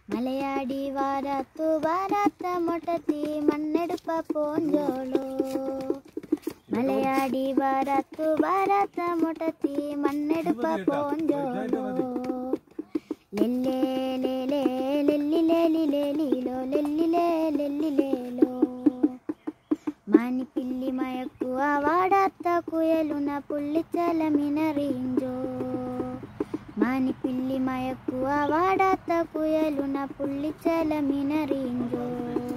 മലയാടി വാരാത്തു വാരാത്ത മൊട്ടത്തി മണ്ണെടുപ്പ പോഞ്ചോളോ മലയാടി വാരാത്തു വാരാത്ത മൊട്ടത്തി മണ്ണെടുപ്പ പോഞ്ചോളോ ലെല്ലേ ലേലേ ലെല്ലിലേ ലിലേ ലീലോ ലെല്ലിലേ ലെല്ലിലേലോ മാനിപ്പില്ലി മയക്കുക വാടാത്ത കുയലുന പുള്ളിച്ചലമിനറിഞ്ചോ മാനിപ്പില്ലി മയക്കുക വാടാത്ത കുയലുന പുള്ളിച്ചലമിനറിഞ്ചോ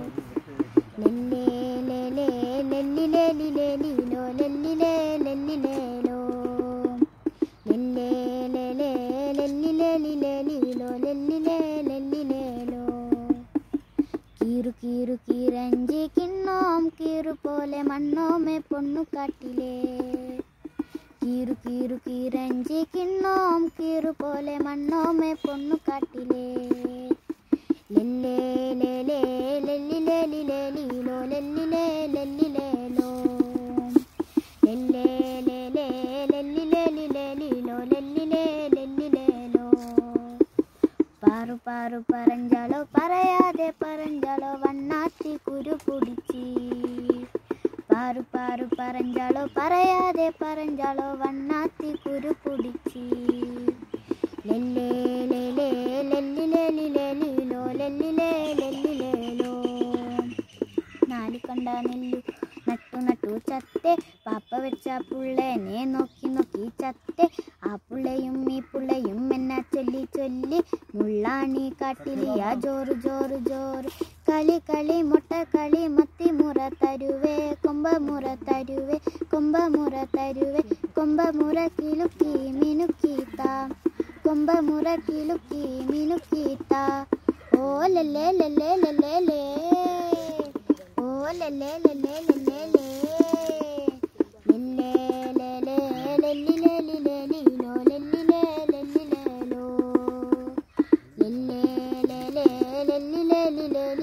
ലെല്ലേ ലേലേ ലെല്ലിലേ ലിലേ ലീലോ ലെല്ലിലേ ലെല്ലിലേലോ ലെല്ലേ ലേലേ ലെല്ലിലേ ലിലേ ലീലോ ലെല്ലിലേ ലെല്ലിലേലോ കീറു കീറു കീരഞ്ചി കിണ്ണോം കീറു പോലെ മണ്ണോമെ പൊണ്ണു കാട്ടിലേ കീറു കീറു കീരഞ്ചി കിണ്ണോം കീറു പോലെ മണ്ണോമെ പൊണ്ണു കാട്ടിലേ ലെല്ലേ ലേലേ ലെല്ലിലേ ലിലേ ലീലോ ലെല്ലിലേ ലെല്ലിലേലോ ലെല്ലേ ലേലേ ലെല്ലിലേ ലിലേ ലീലോ ലെല്ലിലേ ലെല്ലിലേലോ പാറു പാറു പറഞ്ഞാലോ പറയാതെ പറഞ്ഞാലോ വണ്ണാത്തി കുരു പിടിച്ചി പാറു പാറു പറഞ്ഞാലോ പറയാതെ പറഞ്ഞാലോ വണ്ണാത്തി കുരു പിടിച്ചി ലെല്ലേ ലേലേ ലെല്ലിലേ ലിലേ ലീലോ ലെല്ലിലേ ലെല്ലിലേലോ നാലു കണ്ട നെല്ലു നട്ടു നട്ടു ചത്തെ പാപ്പ വെച്ച പുള്ളേനെ നോക്കി നോക്കി ചത്തെ ആ പുള്ളയും ഈ പുള്ളയും എന്നാ ചൊല്ലി ചൊല്ലി മുള്ളാണി കാട്ടിലിയ ജോറ് ജോറ് ജോറ് കളി കളി മുട്ട കളി മത്തി മുറ തരുവേ കൊമ്പ മുറ തരുവേ കൊമ്പ മുറ തരുവേ കൊമ്പ മുറ കിലുക്കി മിനുക്കീത്ത കൊമ്പ മുറ കിലുക്കി മിനുക്കീത്ത ഓ ലല്ലേ ലല്ലേ ലല്ലേ ലേ ഓ ലല്ലേ ലല്ലേ ലല്ലേ ലേ ലില്ലേ ലേലേ ലെല്ലിലേ ലിലേ ലീലോ ലെല്ലിലേ ലെല്ലിലേലോ ലില്ലേ ലേലേ ലെല്ലിലേ ലിലേ